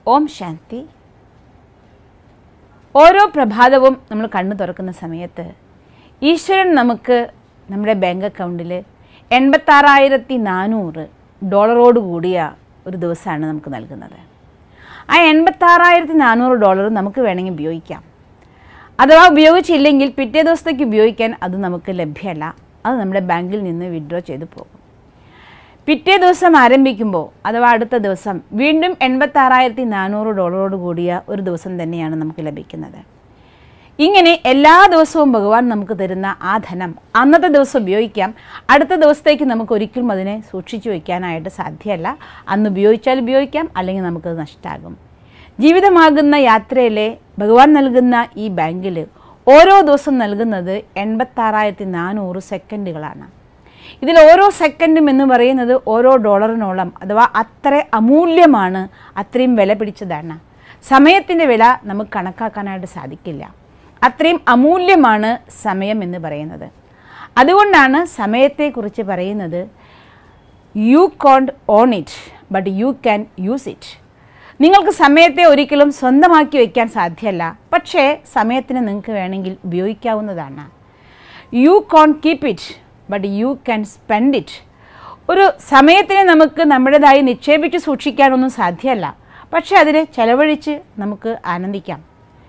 ഓം ശാന്തി ഓരോ പ്രഭാതവും നമ്മൾ കണ്ണു തുറക്കുന്ന സമയത്ത് ഈശ്വരൻ നമുക്ക് നമ്മുടെ ബാങ്ക് അക്കൗണ്ടിൽ എൺപത്താറായിരത്തി നാനൂറ് ഡോളറോട് കൂടിയ ഒരു ദിവസമാണ് നമുക്ക് നൽകുന്നത് ആ എൺപത്താറായിരത്തി നാനൂറ് ഡോളർ നമുക്ക് വേണമെങ്കിൽ ഉപയോഗിക്കാം അഥവാ ഉപയോഗിച്ചില്ലെങ്കിൽ പിറ്റേ ദിവസത്തേക്ക് ഉപയോഗിക്കാൻ അത് നമുക്ക് ലഭ്യമല്ല അത് നമ്മുടെ ബാങ്കിൽ നിന്ന് വിഡ്രോ ചെയ്ത് പോകും പിറ്റേ ദിവസം ആരംഭിക്കുമ്പോൾ അഥവാ അടുത്ത ദിവസം വീണ്ടും എൺപത്താറായിരത്തി നാനൂറ് ഡോളറോട് കൂടിയ ഒരു ദിവസം തന്നെയാണ് നമുക്ക് ലഭിക്കുന്നത് ഇങ്ങനെ എല്ലാ ദിവസവും ഭഗവാൻ നമുക്ക് തരുന്ന ആ ധനം അന്നത്തെ ദിവസം ഉപയോഗിക്കാം അടുത്ത ദിവസത്തേക്ക് നമുക്ക് ഒരിക്കലും അതിനെ സൂക്ഷിച്ചു വയ്ക്കാനായിട്ട് സാധ്യമല്ല അന്ന് ഉപയോഗിച്ചാൽ ഉപയോഗിക്കാം അല്ലെങ്കിൽ നമുക്കത് നഷ്ടമാകും ജീവിതമാകുന്ന യാത്രയിലെ ഭഗവാൻ നൽകുന്ന ഈ ബാങ്കിൽ ഓരോ ദിവസം നൽകുന്നത് എൺപത്താറായിരത്തി നാനൂറ് സെക്കൻഡുകളാണ് ഇതിൽ ഓരോ സെക്കൻഡും എന്ന് പറയുന്നത് ഓരോ ഡോളറിനോളം അഥവാ അത്ര അമൂല്യമാണ് അത്രയും വില പിടിച്ചതാണ് സമയത്തിൻ്റെ വില നമുക്ക് കണക്കാക്കാനായിട്ട് സാധിക്കില്ല അത്രയും അമൂല്യമാണ് സമയം എന്ന് പറയുന്നത് അതുകൊണ്ടാണ് സമയത്തെക്കുറിച്ച് പറയുന്നത് you can't own it but you can use it നിങ്ങൾക്ക് സമയത്തെ ഒരിക്കലും സ്വന്തമാക്കി വയ്ക്കാൻ സാധ്യമല്ല പക്ഷേ സമയത്തിന് നിങ്ങൾക്ക് വേണമെങ്കിൽ ഉപയോഗിക്കാവുന്നതാണ് you can't keep it but you can spend it ഒരു സമയത്തിനെ നമുക്ക് നമ്മുടേതായി നിക്ഷേപിച്ച് സൂക്ഷിക്കാനൊന്നും സാധ്യമല്ല പക്ഷേ അതിനെ ചെലവഴിച്ച് നമുക്ക് ആനന്ദിക്കാം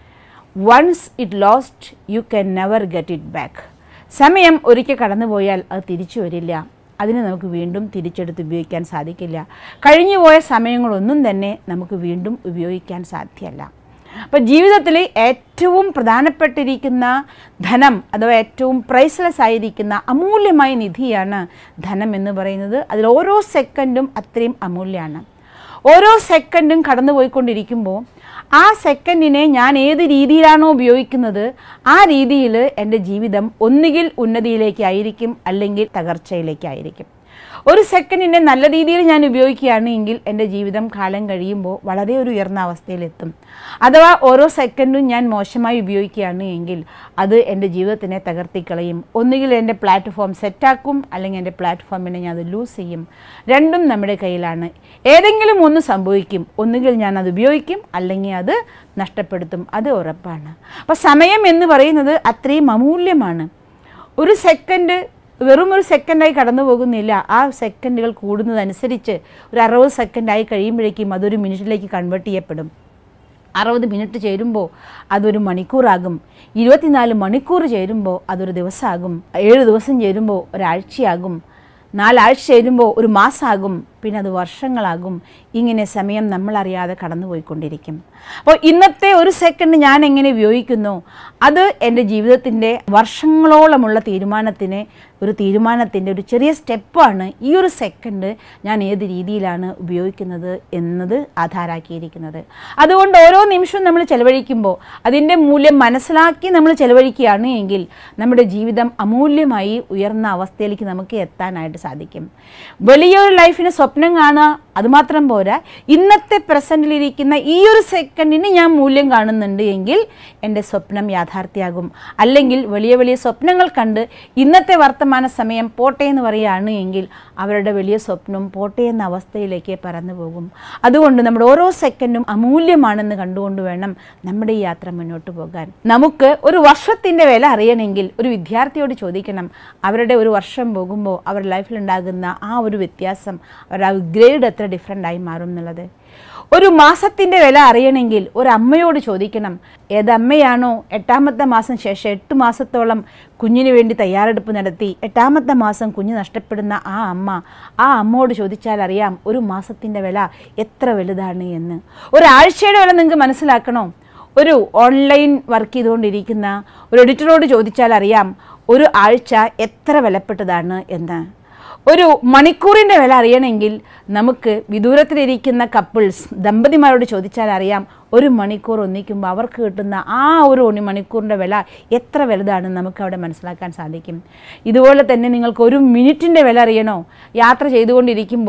once it lost you can never get it back സമയം ഒരിക്കൽ കടന്നുപോയാൽ അത് തിരിച്ചു വരില്ല അതിനെ നമുക്ക് വീണ്ടും തിരിച്ചെടുത്ത് ഉപയോഗിക്കാൻ സാധിക്കില്ല കഴിഞ്ഞുപോയ സമയങ്ങളൊന്നും തന്നെ നമുക്ക് വീണ്ടും ഉപയോഗിക്കാൻ സാധ്യമല്ല അപ്പോൾ ജീവിതത്തിൽ ഏറ്റവും പ്രധാനപ്പെട്ടിരിക്കുന്ന ധനം അഥവാ ഏറ്റവും പ്രൈസ്ലെസ് ആയിരിക്കുന്ന അമൂല്യമായ നിധിയാണ് ധനം എന്ന് പറയുന്നത് അതിൽ ഓരോ സെക്കൻഡും അത്രയും അമൂല്യമാണ് ഓരോ സെക്കൻഡും കടന്നു പോയിക്കൊണ്ടിരിക്കുമ്പോൾ ആ സെക്കൻഡിനെ ഞാൻ ഏത് രീതിയിലാണോ ഉപയോഗിക്കുന്നത് ആ രീതിയിൽ എൻ്റെ ജീവിതം ഒന്നുകിൽ ഉന്നതിയിലേക്കായിരിക്കും അല്ലെങ്കിൽ തകർച്ചയിലേക്കായിരിക്കും ഒരു സെക്കൻഡിനെ നല്ല രീതിയിൽ ഞാൻ ഉപയോഗിക്കുകയാണ് എങ്കിൽ എൻ്റെ ജീവിതം കാലം കഴിയുമ്പോൾ വളരെ ഒരു ഉയർന്ന അവസ്ഥയിലെത്തും അഥവാ ഓരോ സെക്കൻഡും ഞാൻ മോശമായി ഉപയോഗിക്കുകയാണ് എങ്കിൽ അത് എൻ്റെ ജീവിതത്തിനെ തകർത്തിക്കളയും ഒന്നുകിൽ എൻ്റെ പ്ലാറ്റ്ഫോം സെറ്റാക്കും അല്ലെങ്കിൽ എൻ്റെ പ്ലാറ്റ്ഫോമിനെ ഞാൻ അത് ലൂസ് ചെയ്യും രണ്ടും നമ്മുടെ കയ്യിലാണ് ഏതെങ്കിലും ഒന്ന് സംഭവിക്കും ഒന്നുകിൽ ഞാൻ അത് ഉപയോഗിക്കും അല്ലെങ്കിൽ അത് നഷ്ടപ്പെടുത്തും അത് ഉറപ്പാണ് അപ്പോൾ സമയം എന്ന് പറയുന്നത് അത്രയും അമൂല്യമാണ് ഒരു സെക്കൻഡ് വെറും ഒരു സെക്കൻഡായി കടന്നു പോകുന്നില്ല ആ സെക്കൻഡുകൾ കൂടുന്നതനുസരിച്ച് ഒരു അറുപത് സെക്കൻഡായി കഴിയുമ്പോഴേക്കും അതൊരു മിനിറ്റിലേക്ക് കൺവേർട്ട് ചെയ്യപ്പെടും അറുപത് മിനിറ്റ് ചേരുമ്പോൾ അതൊരു മണിക്കൂറാകും ഇരുപത്തിനാല് മണിക്കൂർ ചേരുമ്പോൾ അതൊരു ദിവസമാകും ഏഴ് ദിവസം ചേരുമ്പോൾ ഒരാഴ്ചയാകും നാലാഴ്ച ചേരുമ്പോൾ ഒരു മാസമാകും പിന്നെ അത് വർഷങ്ങളാകും ഇങ്ങനെ സമയം നമ്മളറിയാതെ കടന്നുപോയിക്കൊണ്ടിരിക്കും അപ്പോൾ ഇന്നത്തെ ഒരു സെക്കൻഡ് ഞാൻ എങ്ങനെ ഉപയോഗിക്കുന്നു അത് എൻ്റെ ജീവിതത്തിൻ്റെ വർഷങ്ങളോളമുള്ള തീരുമാനത്തിന് ഒരു തീരുമാനത്തിൻ്റെ ഒരു ചെറിയ സ്റ്റെപ്പാണ് ഈ ഒരു സെക്കൻഡ് ഞാൻ ഏത് രീതിയിലാണ് ഉപയോഗിക്കുന്നത് എന്നത് ആധാരാക്കിയിരിക്കുന്നത് അതുകൊണ്ട് ഓരോ നിമിഷവും നമ്മൾ ചെലവഴിക്കുമ്പോൾ അതിൻ്റെ മൂല്യം മനസ്സിലാക്കി നമ്മൾ ചെലവഴിക്കുകയാണ് എങ്കിൽ നമ്മുടെ ജീവിതം അമൂല്യമായി ഉയർന്ന അവസ്ഥയിലേക്ക് നമുക്ക് എത്താനായിട്ട് സാധിക്കും വലിയൊരു ലൈഫിന് സ്വപ്നം കാണുക അതുമാത്രം പോരാ ഇന്നത്തെ പ്രസൻറ്റിലിരിക്കുന്ന ഈ ഒരു സെക്കൻഡിന് ഞാൻ മൂല്യം കാണുന്നുണ്ട് എങ്കിൽ എൻ്റെ സ്വപ്നം യാഥാർത്ഥ്യമാകും അല്ലെങ്കിൽ വലിയ വലിയ സ്വപ്നങ്ങൾ കണ്ട് ഇന്നത്തെ വർത്തമാന സമയം പോട്ടെ എന്ന് പറയുകയാണ് എങ്കിൽ അവരുടെ വലിയ സ്വപ്നം പോട്ടെ എന്ന അവസ്ഥയിലേക്ക് പറന്നു പോകും അതുകൊണ്ട് നമ്മുടെ ഓരോ സെക്കൻഡും അമൂല്യമാണെന്ന് കണ്ടുകൊണ്ട് വേണം നമ്മുടെ ഈ യാത്ര മുന്നോട്ട് പോകാൻ നമുക്ക് ഒരു വർഷത്തിൻ്റെ വില അറിയണമെങ്കിൽ ഒരു വിദ്യാർത്ഥിയോട് ചോദിക്കണം അവരുടെ ഒരു വർഷം പോകുമ്പോൾ അവരുടെ ലൈഫിലുണ്ടാകുന്ന ആ ഒരു വ്യത്യാസം അവരുടെ ആ ഗ്രേഡ് എത്ര ഡിഫറെൻ്റ് ആയി മാറും എന്നുള്ളത് ഒരു മാസത്തിൻ്റെ വില അറിയണമെങ്കിൽ ഒരു അമ്മയോട് ചോദിക്കണം ഏതമ്മയാണോ എട്ടാമത്തെ മാസം ശേഷം എട്ട് മാസത്തോളം കുഞ്ഞിന് വേണ്ടി തയ്യാറെടുപ്പ് നടത്തി എട്ടാമത്തെ മാസം കുഞ്ഞ് നഷ്ടപ്പെടുന്ന ആ അമ്മ ആ അമ്മയോട് ചോദിച്ചാൽ അറിയാം ഒരു മാസത്തിൻ്റെ വില എത്ര വലുതാണ് എന്ന് ഒരാഴ്ചയുടെ വില നിങ്ങൾക്ക് മനസ്സിലാക്കണോ ഒരു ഓൺലൈൻ വർക്ക് ചെയ്തുകൊണ്ടിരിക്കുന്ന ഒരു എഡിറ്ററോട് ചോദിച്ചാൽ അറിയാം ഒരു ആഴ്ച എത്ര വിലപ്പെട്ടതാണ് എന്ന് ഒരു മണിക്കൂറിൻ്റെ വില അറിയണമെങ്കിൽ നമുക്ക് വിദൂരത്തിലിരിക്കുന്ന കപ്പിൾസ് ദമ്പതിമാരോട് ചോദിച്ചാൽ അറിയാം ഒരു മണിക്കൂർ ഒന്നിക്കുമ്പോൾ അവർക്ക് കിട്ടുന്ന ആ ഒരു ഒണി മണിക്കൂറിൻ്റെ വില എത്ര വലുതാണെന്ന് നമുക്ക് അവിടെ മനസ്സിലാക്കാൻ സാധിക്കും ഇതുപോലെ തന്നെ നിങ്ങൾക്ക് ഒരു മിനിറ്റിൻ്റെ വില അറിയണോ യാത്ര ചെയ്തുകൊണ്ടിരിക്കുമ്പോൾ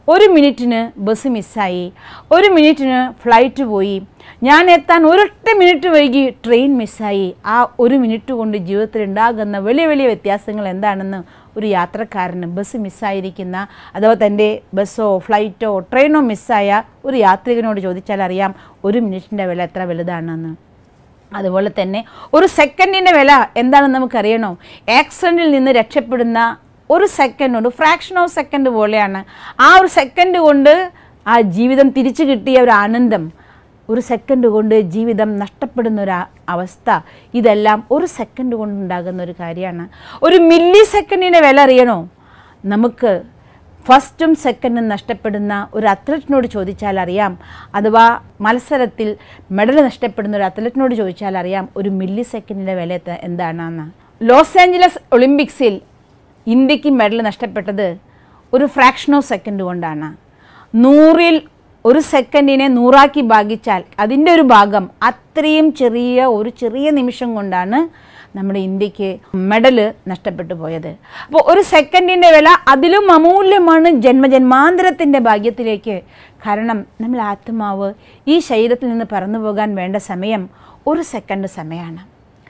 ഒരു മിനിറ്റിന് ബസ് മിസ്സായി ഒരു മിനിറ്റിന് ഫ്ലൈറ്റ് പോയി ഞാൻ എത്താൻ ഒരൊറ്റ മിനിറ്റ് വൈകി ട്രെയിൻ മിസ്സായി ആ ഒരു മിനിറ്റ് കൊണ്ട് ജീവിതത്തിൽ ഉണ്ടാകുന്ന വലിയ വലിയ വ്യത്യാസങ്ങൾ എന്താണെന്ന് ഒരു യാത്രക്കാരന് ബസ് മിസ്സായിരിക്കുന്ന അഥവാ തൻ്റെ ബസ്സോ ഫ്ലൈറ്റോ ട്രെയിനോ മിസ്സായ ഒരു യാത്രികനോട് ചോദിച്ചാൽ അറിയാം ഒരു മിനിറ്റിൻ്റെ വില എത്ര വലുതാണെന്ന് അതുപോലെ തന്നെ ഒരു സെക്കൻഡിൻ്റെ വില എന്താണെന്ന് നമുക്കറിയണോ ആക്സിഡൻറ്റിൽ നിന്ന് രക്ഷപ്പെടുന്ന ഒരു സെക്കൻഡ് ഒരു ഫ്രാക്ഷൻ ഓഫ് സെക്കൻഡ് പോലെയാണ് ആ ഒരു സെക്കൻഡ് കൊണ്ട് ആ ജീവിതം തിരിച്ചു കിട്ടിയ ഒരു ആനന്ദം ഒരു സെക്കൻഡ് കൊണ്ട് ജീവിതം നഷ്ടപ്പെടുന്ന ഒരു ആ- അവസ്ഥ ഇതെല്ലാം ഒരു സെക്കൻഡ് കൊണ്ടുണ്ടാകുന്ന ഒരു കാര്യമാണ് ഒരു മില്ലി സെക്കൻഡിൻ്റെ വില അറിയണോ നമുക്ക് ഫസ്റ്റും സെക്കൻഡും നഷ്ടപ്പെടുന്ന ഒരു അത്ലറ്റിനോട് ചോദിച്ചാൽ അറിയാം അഥവാ മത്സരത്തിൽ മെഡൽ നഷ്ടപ്പെടുന്ന ഒരു അത്ലറ്റിനോട് ചോദിച്ചാൽ അറിയാം ഒരു മില്ലി സെക്കൻഡിൻ്റെ വില എത്ത- എന്താണെന്ന് ലോസ് ആഞ്ചലസ് ഒളിമ്പിക്സിൽ ഇന്ത്യക്ക് മെഡൽ നഷ്ടപ്പെട്ടത് ഒരു ഫ്രാക്ഷൻ ഓഫ് സെക്കൻഡ് കൊണ്ടാണ് നൂറിൽ ഒരു സെക്കൻഡിനെ നൂറാക്കി ഭാഗിച്ചാൽ അതിൻ്റെ ഒരു ഭാഗം അത്രയും ചെറിയ ഒരു ചെറിയ നിമിഷം കൊണ്ടാണ് നമ്മുടെ ഇന്ത്യക്ക് മെഡൽ നഷ്ടപ്പെട്ടു പോയത് അപ്പോൾ ഒരു സെക്കൻഡിൻ്റെ വില അതിലും അമൂല്യമാണ് ജന്മജന്മാന്തരത്തിൻ്റെ ഭാഗ്യത്തിലേക്ക് കാരണം നമ്മൾ ആത്മാവ് ഈ ശരീരത്തിൽ നിന്ന് പറന്നു പോകാൻ വേണ്ട സമയം ഒരു സെക്കൻഡ് സമയമാണ്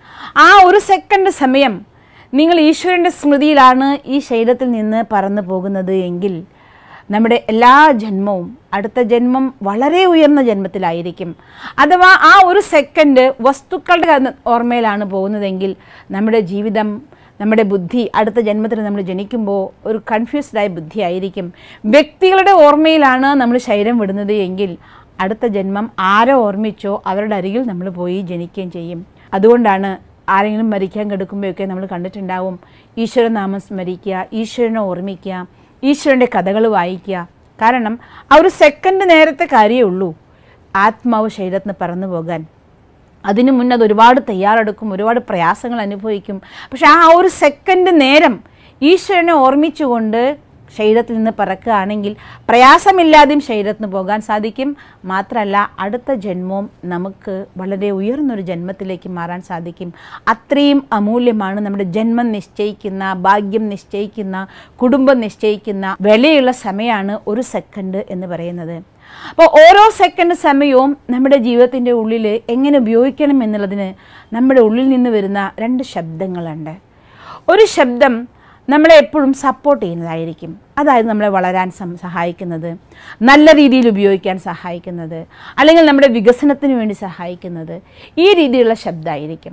ആ ഒരു സെക്കൻഡ് സമയം നിങ്ങൾ ഈശ്വരൻ്റെ സ്മൃതിയിലാണ് ഈ ശരീരത്തിൽ നിന്ന് പറന്നു പോകുന്നത് എങ്കിൽ നമ്മുടെ എല്ലാ ജന്മവും അടുത്ത ജന്മം വളരെ ഉയർന്ന ജന്മത്തിലായിരിക്കും അഥവാ ആ ഒരു സെക്കൻഡ് വസ്തുക്കളുടെ കന്ന- ഓർമ്മയിലാണ് പോകുന്നതെങ്കിൽ നമ്മുടെ ജീവിതം നമ്മുടെ ബുദ്ധി അടുത്ത ജന്മത്തിൽ നമ്മൾ ജനിക്കുമ്പോൾ ഒരു കൺഫ്യൂസ്ഡായ ബുദ്ധി ആയിരിക്കും വ്യക്തികളുടെ ഓർമ്മയിലാണ് നമ്മൾ ശരീരം വിടുന്നത് എങ്കിൽ അടുത്ത ജന്മം ആരെ ഓർമ്മിച്ചോ അവരുടെ അരികിൽ നമ്മൾ പോയി ജനിക്കുകയും ചെയ്യും അതുകൊണ്ടാണ് ആരെങ്കിലും മരിക്കാൻ കിടക്കുമ്പോഴൊക്കെ നമ്മൾ കണ്ടിട്ടുണ്ടാവും ഈശ്വരനാമം സ്മരിക്കുക ഈശ്വരനെ ഓർമ്മിക്കുക ഈശ്വരൻ്റെ കഥകൾ വായിക്കുക കാരണം ആ ഒരു സെക്കൻഡ് നേരത്തെ കാര്യമേ ഉള്ളൂ ആത്മാവ് ശരീരത്തിന് പറന്നു പോകാൻ അതിനു മുന്നേ അത് ഒരുപാട് തയ്യാറെടുക്കും ഒരുപാട് പ്രയാസങ്ങൾ അനുഭവിക്കും പക്ഷെ ആ ഒരു സെക്കൻഡ് നേരം ഈശ്വരനെ ഓർമ്മിച്ചുകൊണ്ട് ശരീരത്തിൽ നിന്ന് പറക്കുകയാണെങ്കിൽ പ്രയാസമില്ലാതെയും ശരീരത്തിന് പോകാൻ സാധിക്കും മാത്രമല്ല അടുത്ത ജന്മവും നമുക്ക് വളരെ ഉയർന്നൊരു ജന്മത്തിലേക്ക് മാറാൻ സാധിക്കും അത്രയും അമൂല്യമാണ് നമ്മുടെ ജന്മം നിശ്ചയിക്കുന്ന ഭാഗ്യം നിശ്ചയിക്കുന്ന കുടുംബം നിശ്ചയിക്കുന്ന വിലയുള്ള സമയമാണ് ഒരു സെക്കൻഡ് എന്ന് പറയുന്നത് അപ്പോൾ ഓരോ സെക്കൻഡ് സമയവും നമ്മുടെ ജീവിതത്തിൻ്റെ ഉള്ളിൽ എങ്ങനെ ഉപയോഗിക്കണം എന്നുള്ളതിന് നമ്മുടെ ഉള്ളിൽ നിന്ന് വരുന്ന രണ്ട് ശബ്ദങ്ങളുണ്ട് ഒരു ശബ്ദം നമ്മളെ എപ്പോഴും സപ്പോർട്ട് ചെയ്യുന്നതായിരിക്കും അതായത് നമ്മളെ വളരാൻ സം സഹായിക്കുന്നത് നല്ല രീതിയിൽ ഉപയോഗിക്കാൻ സഹായിക്കുന്നത് അല്ലെങ്കിൽ നമ്മുടെ വികസനത്തിന് വേണ്ടി സഹായിക്കുന്നത് ഈ രീതിയിലുള്ള ശബ്ദമായിരിക്കും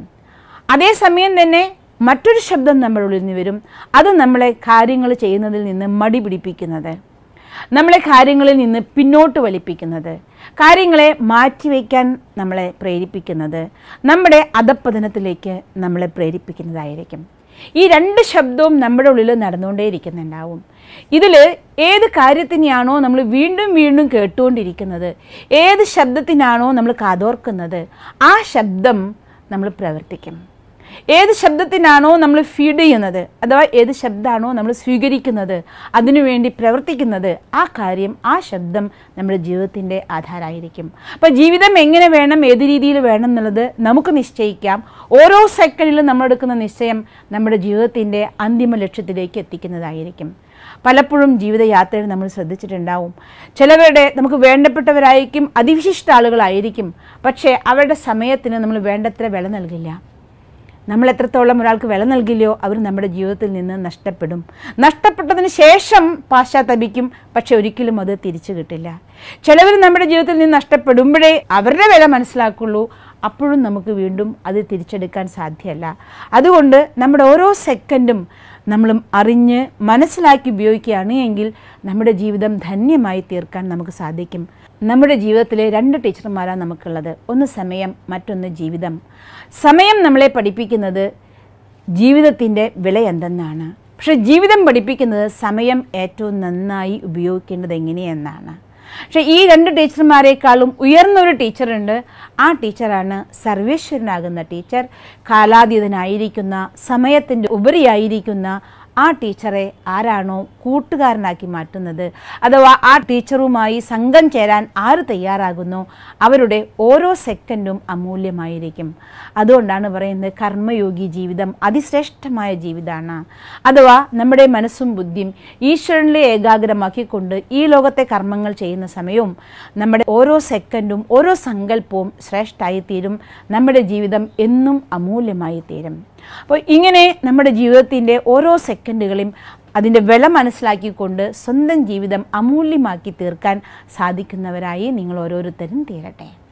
അതേസമയം തന്നെ മറ്റൊരു ശബ്ദം നമ്മുടെ ഉള്ളിൽ നിന്ന് വരും അത് നമ്മളെ കാര്യങ്ങൾ ചെയ്യുന്നതിൽ നിന്ന് മടി പിടിപ്പിക്കുന്നത് നമ്മളെ കാര്യങ്ങളിൽ നിന്ന് പിന്നോട്ട് വലിപ്പിക്കുന്നത് കാര്യങ്ങളെ മാറ്റിവെക്കാൻ നമ്മളെ പ്രേരിപ്പിക്കുന്നത് നമ്മുടെ അധപ്പതനത്തിലേക്ക് നമ്മളെ പ്രേരിപ്പിക്കുന്നതായിരിക്കും ഈ രണ്ട് ശബ്ദവും നമ്മുടെ ഉള്ളിൽ നടന്നുകൊണ്ടേയിരിക്കുന്നുണ്ടാവും ഇതിൽ ഏത് കാര്യത്തിനെയാണോ നമ്മൾ വീണ്ടും വീണ്ടും കേട്ടുകൊണ്ടിരിക്കുന്നത് ഏത് ശബ്ദത്തിനാണോ നമ്മൾ കാതോർക്കുന്നത് ആ ശബ്ദം നമ്മൾ പ്രവർത്തിക്കും ഏത് ശബ്ദത്തിനാണോ നമ്മൾ ഫീഡ് ചെയ്യുന്നത് അഥവാ ഏത് ശബ്ദമാണോ നമ്മൾ സ്വീകരിക്കുന്നത് അതിനുവേണ്ടി പ്രവർത്തിക്കുന്നത് ആ കാര്യം ആ ശബ്ദം നമ്മുടെ ജീവിതത്തിൻ്റെ ആധാരമായിരിക്കും അപ്പോൾ ജീവിതം എങ്ങനെ വേണം ഏത് രീതിയിൽ വേണം എന്നുള്ളത് നമുക്ക് നിശ്ചയിക്കാം ഓരോ സെക്കൻഡിലും നമ്മൾ എടുക്കുന്ന നിശ്ചയം നമ്മുടെ ജീവിതത്തിൻ്റെ അന്തിമ ലക്ഷ്യത്തിലേക്ക് എത്തിക്കുന്നതായിരിക്കും പലപ്പോഴും ജീവിതയാത്രയിൽ നമ്മൾ ശ്രദ്ധിച്ചിട്ടുണ്ടാവും ചിലവരുടെ നമുക്ക് വേണ്ടപ്പെട്ടവരായിരിക്കും അതിവിശിഷ്ട ആളുകളായിരിക്കും പക്ഷേ അവരുടെ സമയത്തിന് നമ്മൾ വേണ്ടത്ര വില നൽകില്ല നമ്മൾ എത്രത്തോളം ഒരാൾക്ക് വില നൽകില്ലയോ അവർ നമ്മുടെ ജീവിതത്തിൽ നിന്ന് നഷ്ടപ്പെടും നഷ്ടപ്പെട്ടതിന് ശേഷം പാശ്ചാത്തപിക്കും പക്ഷെ ഒരിക്കലും അത് തിരിച്ചു കിട്ടില്ല ചിലവർ നമ്മുടെ ജീവിതത്തിൽ നിന്ന് നഷ്ടപ്പെടുമ്പോഴേ അവരുടെ വില മനസ്സിലാക്കുള്ളൂ അപ്പോഴും നമുക്ക് വീണ്ടും അത് തിരിച്ചെടുക്കാൻ സാധ്യമല്ല അതുകൊണ്ട് നമ്മുടെ ഓരോ സെക്കൻഡും നമ്മൾ അറിഞ്ഞ് മനസ്സിലാക്കി ഉപയോഗിക്കുകയാണ് എങ്കിൽ നമ്മുടെ ജീവിതം ധന്യമായി തീർക്കാൻ നമുക്ക് സാധിക്കും നമ്മുടെ ജീവിതത്തിലെ രണ്ട് ടീച്ചർമാരാണ് നമുക്കുള്ളത് ഒന്ന് സമയം മറ്റൊന്ന് ജീവിതം സമയം നമ്മളെ പഠിപ്പിക്കുന്നത് ജീവിതത്തിൻ്റെ വില എന്തെന്നാണ് പക്ഷേ ജീവിതം പഠിപ്പിക്കുന്നത് സമയം ഏറ്റവും നന്നായി ഉപയോഗിക്കേണ്ടത് എങ്ങനെയെന്നാണ് പക്ഷേ ഈ രണ്ട് ടീച്ചർമാരെക്കാളും ഉയർന്നൊരു ടീച്ചറുണ്ട് ആ ടീച്ചറാണ് സർവേശ്വരനാകുന്ന ടീച്ചർ കാലാതീതനായിരിക്കുന്ന സമയത്തിൻ്റെ ഉപരിയായിരിക്കുന്ന ആ ടീച്ചറെ ആരാണോ കൂട്ടുകാരനാക്കി മാറ്റുന്നത് അഥവാ ആ ടീച്ചറുമായി സംഘം ചേരാൻ ആര് തയ്യാറാകുന്നു അവരുടെ ഓരോ സെക്കൻഡും അമൂല്യമായിരിക്കും അതുകൊണ്ടാണ് പറയുന്നത് കർമ്മയോഗി ജീവിതം അതിശ്രേഷ്ഠമായ ജീവിതമാണ് അഥവാ നമ്മുടെ മനസ്സും ബുദ്ധിയും ഈശ്വരനിലെ ഏകാഗ്രമാക്കിക്കൊണ്ട് ഈ ലോകത്തെ കർമ്മങ്ങൾ ചെയ്യുന്ന സമയവും നമ്മുടെ ഓരോ സെക്കൻഡും ഓരോ സങ്കല്പവും ശ്രേഷ്ഠമായി തീരും നമ്മുടെ ജീവിതം എന്നും അമൂല്യമായി തീരും അപ്പോൾ ഇങ്ങനെ നമ്മുടെ ജീവിതത്തിൻ്റെ ഓരോ സെക്കൻഡുകളെയും അതിൻ്റെ വില മനസ്സിലാക്കിക്കൊണ്ട് സ്വന്തം ജീവിതം അമൂല്യമാക്കി തീർക്കാൻ സാധിക്കുന്നവരായി നിങ്ങൾ ഓരോരുത്തരും തീരട്ടെ